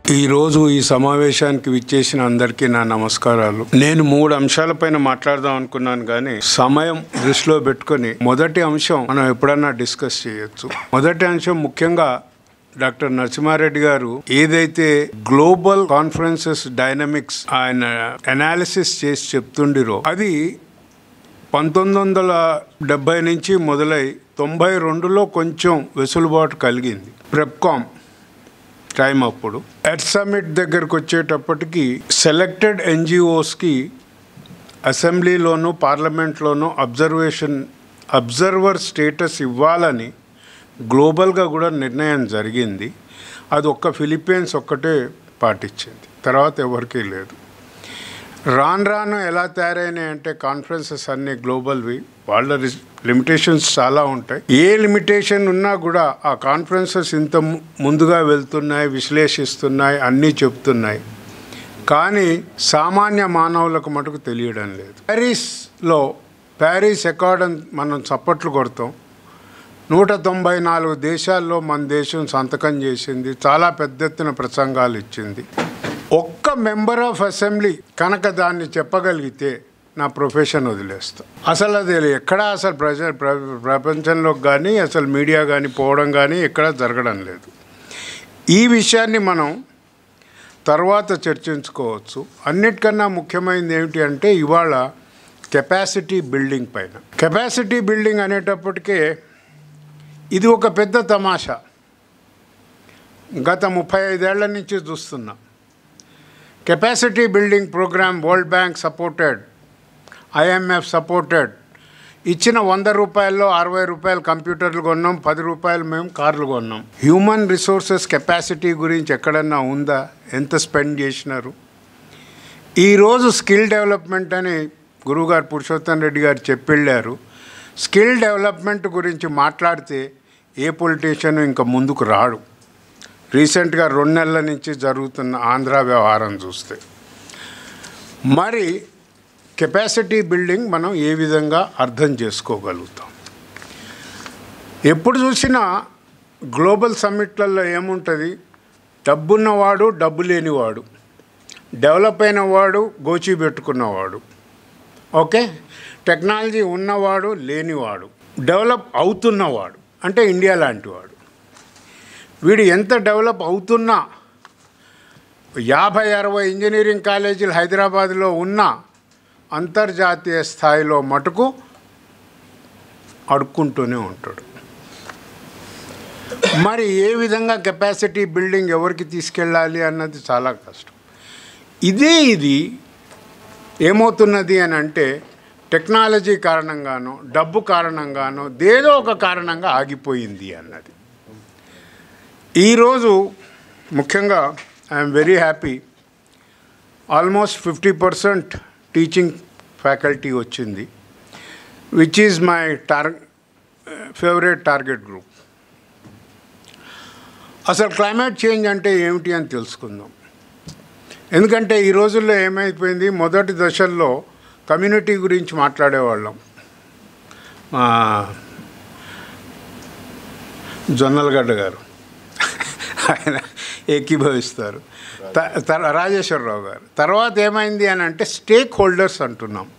ఈ రోజు ఈ సమావేశానికి విచ్చేసిన అందరికీ నా నమస్కారాలు నేను మూడు అంశాలపైన మాట్లాడదాం అనుకున్నాను కానీ సమయం దృష్టిలో పెట్టుకొని మొదటి అంశం మనం ఎప్పుడన్నా డిస్కస్ చేయొచ్చు మొదటి అంశం ముఖ్యంగా డాక్టర్ నరసింహారెడ్డి గారు ఏదైతే గ్లోబల్ కాన్ఫరెన్సెస్ డైనమిక్స్ ఆయన అనాలిసిస్ చేసి చెప్తుండిరో అది పంతొమ్మిది వందల డెబ్బై నుంచి మొదలై తొంభై రెండులో కొంచెం వెసులుబాటు కలిగింది ప్రెప్కామ్ టైం అప్పుడు ఎట్ సమిట్ దగ్గరకు వచ్చేటప్పటికి సెలెక్టెడ్ ఎన్జిఓస్కి అసెంబ్లీలోనూ పార్లమెంట్లోనూ అబ్జర్వేషన్ అబ్జర్వర్ స్టేటస్ ఇవ్వాలని గ్లోబల్గా కూడా నిర్ణయం జరిగింది అది ఒక్క ఫిలిప్పీన్స్ ఒక్కటే పాటించింది తర్వాత ఎవరికీ లేదు రాను రాను ఎలా తయారైనాయి అంటే కాన్ఫరెన్సెస్ అన్ని గ్లోబల్వి వాళ్ళ లిమిటేషన్స్ చాలా ఉంటాయి ఏ లిమిటేషన్ ఉన్నా కూడా ఆ కాన్ఫరెన్సెస్ ఇంత ము- ముందుగా వెళ్తున్నాయి విశ్లేషిస్తున్నాయి అన్నీ చెప్తున్నాయి కానీ సామాన్య మానవులకు మటుకు తెలియడం లేదు ప్యారిస్లో ప్యారిస్ అకార్డ్ అని మనం చప్పట్లు కొడతాం నూట తొంభై నాలుగు దేశాల్లో మన దేశం సంతకం చేసింది చాలా పెద్ద ఎత్తున ప్రసంగాలు ఇచ్చింది ఒక్క మెంబర్ ఆఫ్ అసెంబ్లీ కనుక దాన్ని చెప్పగలిగితే నా ప్రొఫెషన్ వదిలేస్తా అసలు అది ఎక్కడా అసలు ప్రజ ప్ర- ప్రపంచంలోకి కానీ అసలు మీడియా కానీ పోవడం కానీ ఎక్కడా జరగడం లేదు ఈ విషయాన్ని మనం తర్వాత చర్చించుకోవచ్చు అన్నిటికన్నా ముఖ్యమైనది ఏమిటి అంటే ఇవాళ కెపాసిటీ బిల్డింగ్ పైన కెపాసిటీ బిల్డింగ్ అనేటప్పటికే ఇది ఒక పెద్ద తమాషా గత ముప్పై ఐదేళ్ల నుంచి చూస్తున్నాం capacity building program world bank supported IMF supported ఇచ్చిన వంద రూపాయల్లో అరవై రూపాయలు కంప్యూటర్లు కొన్నాం పది రూపాయలు మేము కార్లు కొన్నాం హ్యూమన్ రిసోర్సెస్ కెపాసిటీ గురించి ఎక్కడన్నా ఉందా ఎంత స్పెండ్ చేసినారు ఈరోజు స్కిల్ డెవలప్మెంట్ అని గురువుగారు పురుషోత్తం రెడ్డి గారు చెప్పెళ్ళారు స్కిల్ డెవలప్మెంట్ గురించి మాట్లాడితే ఏ పొలిటీషియన్ ఇంకా ముందుకు రాడు రీసెంట్గా రెండు నెలల నుంచి జరుగుతున్న ఆంధ్ర వ్యవహారం చూస్తే మరి కెపాసిటీ బిల్డింగ్ మనం ఏ విధంగా అర్థం చేసుకోగలుగుతాం ఎప్పుడు చూసినా గ్లోబల్ సమ్మిట్లలో ఏముంటుంది డబ్బున్నవాడు డబ్బు లేనివాడు డెవలప్ అయినవాడు గోచి పెట్టుకున్నవాడు ఓకే టెక్నాలజీ ఉన్నవాడు లేనివాడు డెవలప్ అవుతున్నవాడు అంటే ఇండియా లాంటివాడు వీడు ఎంత డెవలప్ అవుతున్నా యాభై అరవై ఇంజనీరింగ్ కాలేజీలు హైదరాబాద్లో ఉన్న అంతర్జాతీయ స్థాయిలో మటుకు అడుక్కుంటూనే ఉంటాడు మరి ఏ విధంగా కెపాసిటీ బిల్డింగ్ ఎవరికి తీసుకెళ్ళాలి అన్నది చాలా కష్టం ఇదే ఇది ఏమవుతున్నది అని అంటే టెక్నాలజీ కారణంగానో డబ్బు కారణంగానో దేదో ఒక కారణంగా ఆగిపోయింది అన్నది ఈరోజు ముఖ్యంగా I'm very happy almost fifty percent teaching faculty వచ్చింది which is my tar favourite target group అసలు క్లైమేట్ చేంజ్ అంటే ఏమిటి అని తెలుసుకుందాం ఎందుకంటే ఈ రోజుల్లో ఏమైపోయింది మొదటి దశల్లో కమ్యూనిటీ గురించి మాట్లాడేవాళ్ళం మా జొన్నలగడ్డ గారు ఆయన ఏకీభవిస్తారు త- త- రాజేశ్వరరావు గారు తర్వాత ఏమైంది అని అంటే స్టేక్ హోల్డర్స్ అంటున్నాం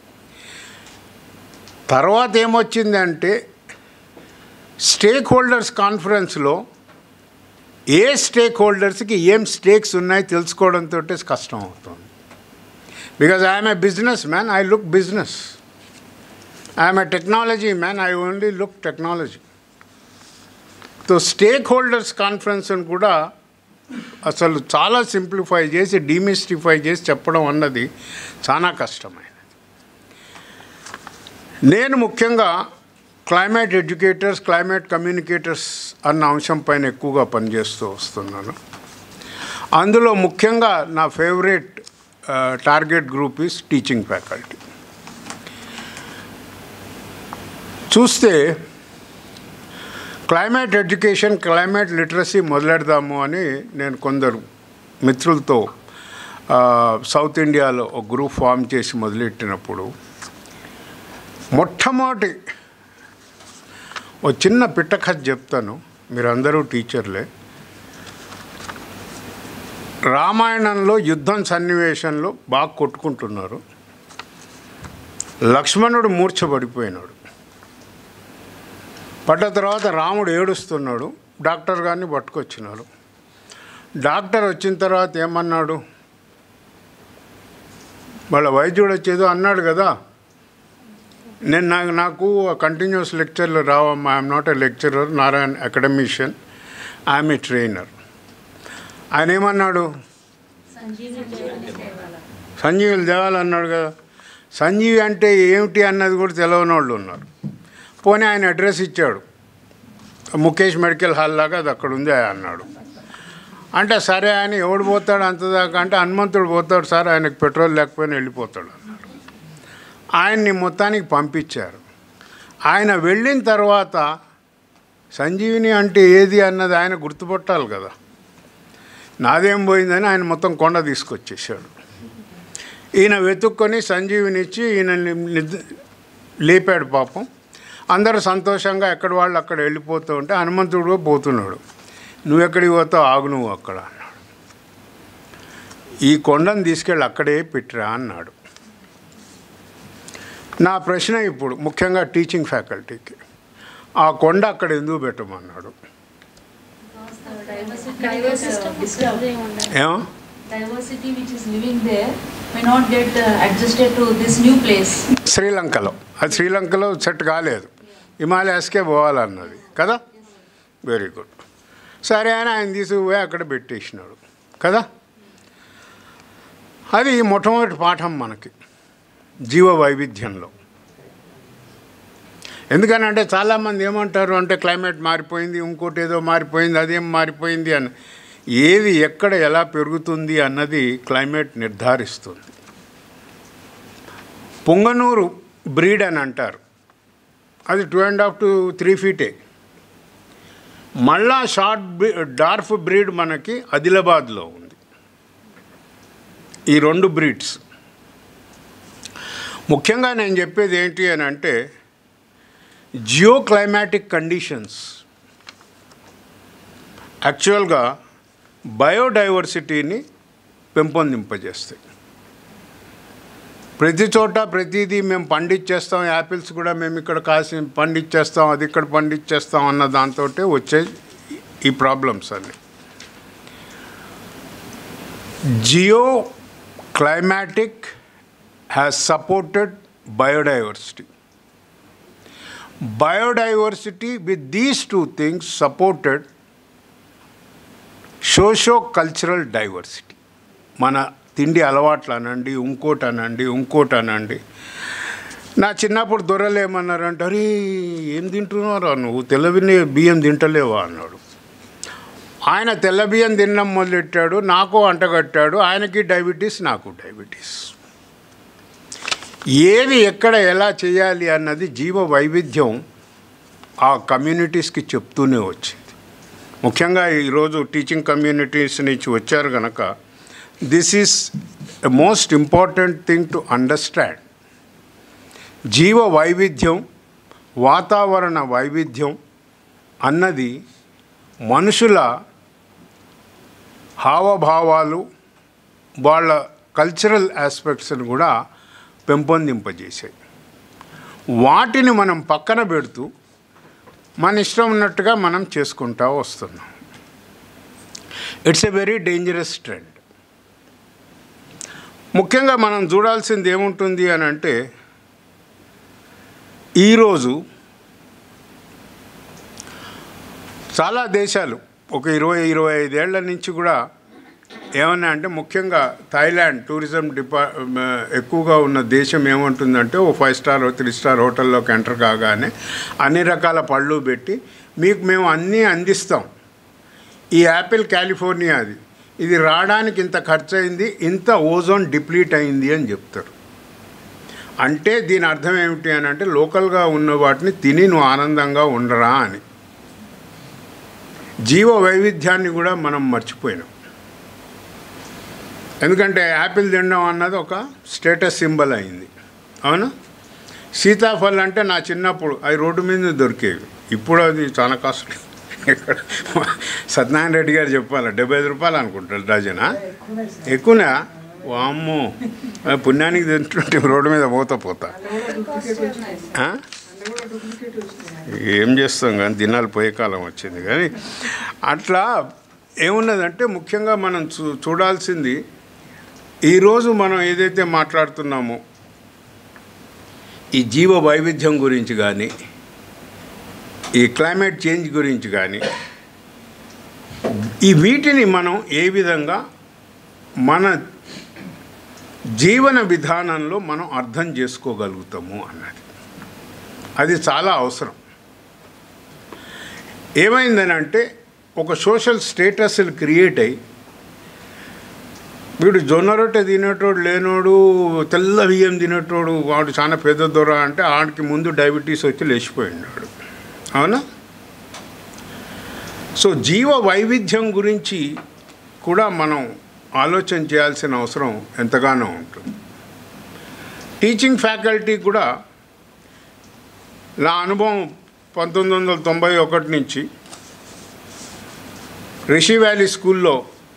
తర్వాత ఏమొచ్చింది అంటే స్టేక్ హోల్డర్స్ కాన్ఫరెన్స్లో ఏ స్టేక్ హోల్డర్స్కి ఏం స్టేక్స్ ఉన్నాయి తెలుసుకోవడంతో కష్టం అవుతుంది because I'm a business man I look business I'm a technology man I only look technology so stake holders conference అని కూడా అసలు చాలా సింప్లిఫై చేసి డీమిస్టిఫై చేసి చెప్పడం అన్నది చాలా కష్టమైనది నేను ముఖ్యంగా క్లైమేట్ ఎడ్యుకేటర్స్ క్లైమేట్ కమ్యూనికేటర్స్ అన్న అంశం పైన ఎక్కువగా పనిచేస్తూ వస్తున్నాను అందులో ముఖ్యంగా నా favourite target group is teaching faculty చూస్తే క్లైమేట్ ఎడ్యుకేషన్ క్లైమేట్ లిటరసీ మొదలెడదాము అని నేను కొందరు మిత్రులతో ఆ, సౌత్ ఇండియాలో ఒక గ్రూప్ ఫామ్ చేసి మొదలెట్టినప్పుడు మొట్టమొదటి ఓ చిన్న పిట్ట కథ చెప్తాను మీరందరూ టీచర్లే రామాయణంలో యుద్ధం సన్నివేశంలో బాగా కొట్టుకుంటున్నారు లక్ష్మణుడు మూర్ఛపడిపోయినాడు పడ్డ తర్వాత రాముడు ఏడుస్తున్నాడు డాక్టర్ గారిని పట్టుకొచ్చినాడు డాక్టర్ వచ్చిన తర్వాత ఏమన్నాడు వాళ్ళ వైద్యుడు వచ్చేదో అన్నాడు కదా నేను నాకు నాకు కంటిన్యూస్ లెక్చర్లు రావమ్మా I'm not a lecturer Narayana academician I'm a trainer ఆయన ఏమన్నాడు సంజీవులు దేవాలన్నాడు కదా సంజీవి అంటే ఏమిటి అన్నది కూడా తెలియని వాళ్ళు ఉన్నారు పోనీ ఆయన అడ్రస్ ఇచ్చాడు ముఖేష్ మెడికల్ హాల్ లాగా అది అక్కడ ఉంది అన్నాడు అంటే సరే ఆయన ఎవడు పోతాడు అంతదాకా అంటే హనుమంతుడు పోతాడు సార్ ఆయనకు పెట్రోల్ లేకపోయినా వెళ్ళిపోతాడు అన్నాడు ఆయన్ని మొత్తానికి పంపించారు ఆయన వెళ్ళిన తర్వాత సంజీవిని అంటే ఏది అన్నది ఆయన గుర్తుపట్టాలి కదా నాదేం పోయిందని ఆయన మొత్తం కొండ తీసుకొచ్చేసాడు ఈయన వెతుక్కొని సంజీవిని ఇచ్చి ఈయన నిద్ర- లేపాడు పాపం అందరూ సంతోషంగా ఎక్కడ వాళ్ళు అక్కడ వెళ్ళిపోతూ ఉంటే హనుమంతుడు కూడా పోతున్నాడు నువ్వు ఎక్కడికి పోతావు ఆగు నువ్వు అక్కడ అన్నాడు ఈ కొండను తీసుకెళ్ళి అక్కడే పెట్టిరా అన్నాడు నా ప్రశ్న ఇప్పుడు ముఖ్యంగా టీచింగ్ ఫ్యాకల్టీకి ఆ కొండ అక్కడ ఎందుకు పెట్టమన్నాడు ఏమో Diversity which is living there may not get uh, adjusted to this new place. శ్రీలంకలో అది శ్రీలంకలో సెట్ కాలేదు హిమాలయాస్కే పోవాలన్నది కదా వెరీ గుడ్ సరే అని ఆయన తీసుకుపోయి అక్కడ పెట్టేసినాడు కదా అది మొట్టమొదటి పాఠం మనకి జీవ వైవిధ్యంలో ఎందుకనంటే చాలామంది ఏమంటారు అంటే క్లైమేట్ మారిపోయింది ఇంకోటి ఏదో మారిపోయింది అదేం మారిపోయింది అని ఏది ఎక్కడ ఎలా పెరుగుతుంది అన్నది క్లైమేట్ నిర్ధారిస్తుంది పొంగనూరు బ్రీడ్ అని అంటారు అది two and half to three ఫీటే మళ్ళా షార్ట్ డార్ఫ్ బ్రీడ్ మనకి ఆదిలాబాద్లో ఉంది ఈ రెండు బ్రీడ్స్ ముఖ్యంగా నేను చెప్పేది ఏంటి అని అంటే జియో క్లైమాటిక్ కండిషన్స్ యాక్చువల్గా బయోడైవర్సిటీని పెంపొందింపజేస్తాయి ప్రతి చోట ప్రతిదీ మేము పండించేస్తాం యాపిల్స్ కూడా మేము ఇక్కడ కాసి పండించేస్తాం అది ఇక్కడ పండించేస్తాం అన్న దాంతో వచ్చే ఈ ప్రాబ్లమ్స్ అన్నీ geo climatic has supported biodiversity biodiversity with these two things supported socio cultural diversity మన తిండి అలవాట్లు అనండి ఇంకోటి అనండి ఇంకోటి అనండి నా చిన్నప్పుడు దొరలు ఏమన్నారంటే అరే ఏం తింటున్నారా నువ్వు తెల్ల బియ్యం- బియ్యం తింటలేవా అన్నాడు ఆయన తెల్ల బియ్యం తినడం మొదలెట్టాడు నాకు అంటగట్టాడు ఆయనకి డయాబెటీస్ నాకు డయాబెటీస్ ఏది ఎక్కడ ఎలా చేయాలి అన్నది జీవ వైవిధ్యం ఆ కమ్యూనిటీస్కి చెప్తూనే వచ్చింది ముఖ్యంగా ఈరోజు టీచింగ్ కమ్యూనిటీస్ నుంచి వచ్చారు కనుక this is a most important thing to understand జీవ వైవిధ్యం వాతావరణ వైవిధ్యం అన్నది మనుషుల హావభావాలు వాళ్ళ కల్చరల్ ఆస్పెక్ట్స్ని కూడా పెంపొందింపజేశాయి వాటిని మనం పక్కన పెడుతూ మన ఇష్టం ఉన్నట్టుగా మనం చేసుకుంటా వస్తున్నాం it's a very dangerous trend ముఖ్యంగా మనం చూడాల్సింది ఏముంటుంది అని అంటే ఈరోజు చాలా దేశాలు ఒక ఇరవై ఇరవై ఐదేళ్ల నుంచి కూడా ఏమన్నా అంటే ముఖ్యంగా థాయిలాండ్ టూరిజం డిపా ఎక్కువగా ఉన్న దేశం ఏముంటుందంటే ఓ ఫైవ్ స్టార్ త్రీ స్టార్ హోటల్లోకి ఎంటర్ కాగానే అన్ని రకాల పళ్ళు పెట్టి మీకు మేము అన్నీ అందిస్తాం ఈ యాపిల్ కాలిఫోర్నియా అది ఇది రావడానికి ఇంత ఖర్చు అయింది ఇంత ఓజోన్ డిప్లీట్ అయింది అని చెప్తారు అంటే దీని అర్థం ఏమిటి అని అంటే లోకల్గా ఉన్న వాటిని తిని నువ్వు ఆనందంగా ఉండరా అని జీవ వైవిధ్యాన్ని కూడా మనం మర్చిపోయినాం ఎందుకంటే యాపిల్ తినడం అన్నది ఒక స్టేటస్ సింబల్ అయింది అవునా సీతాఫల్ అంటే నా చిన్నప్పుడు అవి రోడ్డు మీద దొరికేవి ఇప్పుడు అది చాలా కాస్ట్లీ ఇక్కడ సత్యనారాయణ రెడ్డి గారు చెప్పాలి డెబ్బై ఐదు రూపాయలు అనుకుంటారు డజనా ఎక్కువనా వామ్మో ఆ పుణ్యానికి తింటుంటే రోడ్డు మీద పోతా పోతా ఆ? ఏం చేస్తాం కానీ దినాలు పోయే కాలం వచ్చింది కానీ అట్లా ఏమున్నదంటే ముఖ్యంగా మనం చూ చూడాల్సింది ఈరోజు మనం ఏదైతే మాట్లాడుతున్నామో ఈ జీవ వైవిధ్యం గురించి కానీ ఈ క్లైమేట్ చేంజ్ గురించి కానీ ఈ వీటిని మనం ఏ విధంగా మన జీవన విధానంలో మనం అర్థం చేసుకోగలుగుతాము అన్నది అది చాలా అవసరం ఏమైందని అంటే ఒక సోషల్ స్టేటస్లు క్రియేట్ అయ్యి వీడు జొన్న రొట్టె తినేటోడు లేనోడు తెల్ల బియ్యం తినేటోడు వాడు చాలా పెద్ద దొర అంటే ఆడికి ముందు డయాబెటీస్ వచ్చి లేచిపోయినాడు అవునా సో జీవ వైవిధ్యం గురించి కూడా మనం ఆలోచన చేయాల్సిన అవసరం ఎంతగానో ఉంటుంది టీచింగ్ ఫ్యాకల్టీ కూడా నా అనుభవం పంతొమ్మిది వందల తొంభై ఒకటి నుంచి రిషి వ్యాలీ స్కూల్లో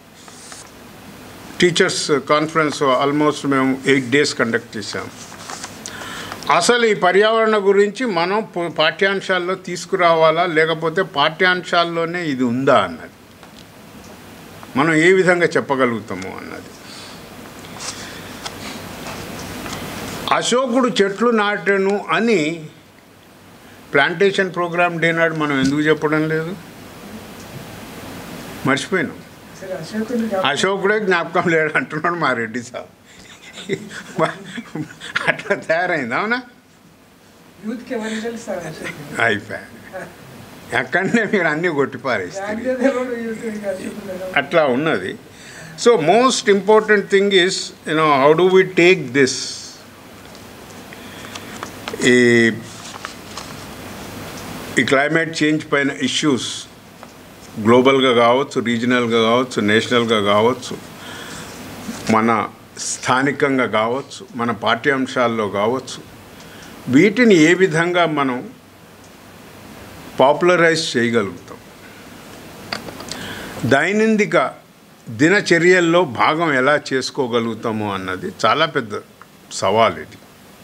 టీచర్స్ కాన్ఫరెన్స్ ఆల్మోస్ట్ మేము ఎయిట్ డేస్ కండక్ట్ చేశాం అసలు ఈ పర్యావరణ గురించి మనం ప- పాఠ్యాంశాల్లో తీసుకురావాలా లేకపోతే పాఠ్యాంశాల్లోనే ఇది ఉందా అన్నది మనం ఏ విధంగా చెప్పగలుగుతాము అన్నది అశోకుడు చెట్లు నాటెను అని ప్లాంటేషన్ ప్రోగ్రామ్ డే నాడు మనం ఎందుకు చెప్పడం లేదు మర్చిపోయినాం సరే అశోకుని అశోకుడే జ్ఞాపకం లేడు అంటున్నాడు మా రెడ్డి సాబ్ అట్లా తయారైంది అవునా యూత్కి ఎవరికి తెలుస్తారు అశోకుని అయిపోయా అక్కడనే మీరు అన్నీ కొట్టిపారేస్తారు గాంధీ యూత్ అశోకుని అట్లా ఉన్నది so most important thing is you know how do we take this ఈ ఈ క్లైమేట్ చేంజ్ పైన ఇష్యూస్ గ్లోబల్గా కావచ్చు రీజనల్గా కావచ్చు నేషనల్గా కావచ్చు మన స్థానికంగా కావచ్చు మన పాఠ్యాంశాల్లో కావచ్చు వీటిని ఏ విధంగా మనం పాపులరైజ్ చేయగలుగుతాం దైనందిక దినచర్యల్లో భాగం ఎలా చేసుకోగలుగుతాము అన్నది చాలా పెద్ద సవాల్ ఇది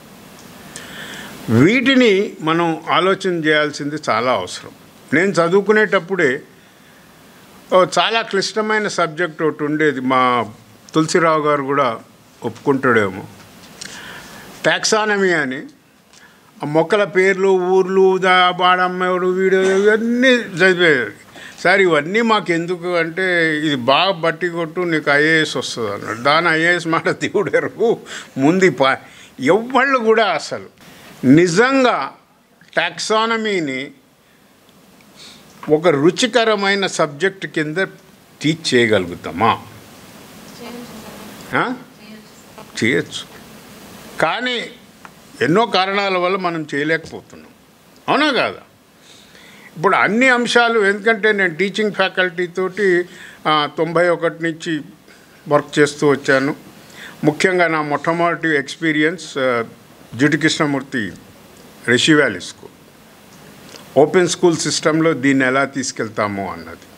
వీటిని మనం ఆలోచన చేయాల్సింది చాలా అవసరం నేను చదువుకునేటప్పుడే ఓ చాలా క్లిష్టమైన సబ్జెక్ట్ ఒకటి ఉండేది మా తులసిరావు గారు కూడా ఒప్పుకుంటాడేమో టాక్సానమీ అని ఆ మొక్కల పేర్లు ఊర్లు దా బాడమ్మడు వీడు ఇవన్నీ చదివేది సార్ ఇవన్నీ మాకు ఎందుకు అంటే ఇది బాగా బట్టి కొట్టు నీకు ఐఏఎస్ వస్తుంది అన్నాడు దాని ఐఏఎస్ మాట దేవుడెరుగు ముందు పా ఎవ్వళ్ళు కూడా అసలు నిజంగా టాక్సానమీని ఒక రుచికరమైన సబ్జెక్ట్ కింద టీచ్ చేయగలుగుతామా ఆ? చేయొచ్చు కానీ ఎన్నో కారణాల వల్ల మనం చేయలేకపోతున్నాం అవునా కాదా ఇప్పుడు అన్ని అంశాలు ఎందుకంటే నేను టీచింగ్ ఫ్యాకల్టీ తోటి ఆ, తొంభై ఒకటి నుంచి వర్క్ చేస్తూ వచ్చాను ముఖ్యంగా నా మొట్టమొదటి ఎక్స్పీరియన్స్ ఆ, జిటి Krishnamurti Rishi valley school open school సిస్టంలో దీన్ని ఎలా తీసుకెళ్తాము అన్నది